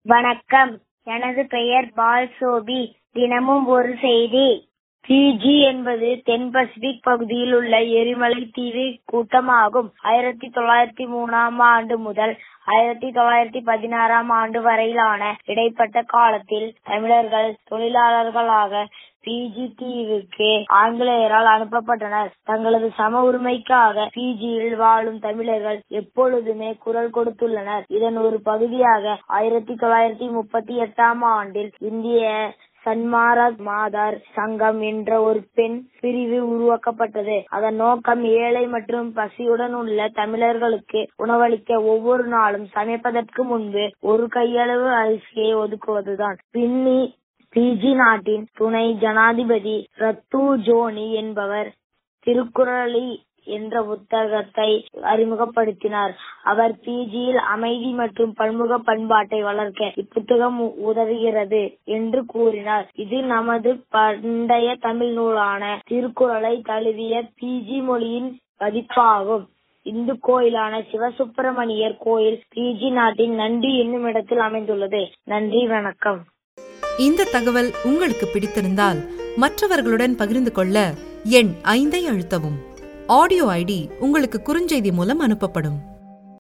வணக்கம் எனது பெயர் பால் சோபி தினமும் ஒரு செய்தி பிஜி என்பது தென் பசிபிக் பகுதியில் உள்ள எரிமலை தீவு கூட்டமாகும் ஆயிரத்தி தொள்ளாயிரத்தி மூணாம் ஆண்டு முதல் ஆயிரத்தி தொள்ளாயிரத்தி பதினாறாம் ஆண்டு வரையிலான இடைப்பட்ட காலத்தில் தமிழர்கள் தொழிலாளர்களாக பிஜி தீவுக்கு ஆங்கிலேயரால் அனுப்பப்பட்டனர் தங்களது சம உரிமைக்காக பிஜியில் வாழும் தமிழர்கள் எப்பொழுதுமே குரல் கொடுத்துள்ளனர் இதன் ஒரு பகுதியாக ஆயிரத்தி தொள்ளாயிரத்தி முப்பத்தி எட்டாம் ஆண்டில் இந்திய சன்மாரக் மாதர் சங்கம் என்ற ஒரு பெண் பிரிவு உருவாக்கப்பட்டது அதன் நோக்கம் ஏழை மற்றும் பசியுடன் உள்ள தமிழர்களுக்கு உணவளிக்க ஒவ்வொரு நாளும் சமைப்பதற்கு முன்பு ஒரு கையளவு அரிசியை ஒதுக்குவதுதான் பின்னி பிஜி நாட்டின் துணை ஜனாதிபதி ரத்து ஜோனி என்பவர் திருக்குறளி என்ற புத்தகத்தை அறிமுகப்படுத்தினார் அவர் பிஜியில் அமைதி மற்றும் பன்முக பண்பாட்டை வளர்க்க இப்புத்தகம் உதவுகிறது என்று கூறினார் இது நமது பண்டைய தமிழ் நூலான திருக்குறளை தழுவிய பிஜி மொழியின் பதிப்பாகும் இந்து கோயிலான சிவசுப்பிரமணியர் கோயில் பிஜி நாட்டின் நன்றி என்னும் இடத்தில் அமைந்துள்ளது நன்றி வணக்கம் இந்த தகவல் உங்களுக்கு பிடித்திருந்தால் மற்றவர்களுடன் பகிர்ந்து கொள்ள எண் ஐந்தை அழுத்தவும் ஆடியோ ஐடி உங்களுக்கு குறுஞ்செய்தி மூலம் அனுப்பப்படும்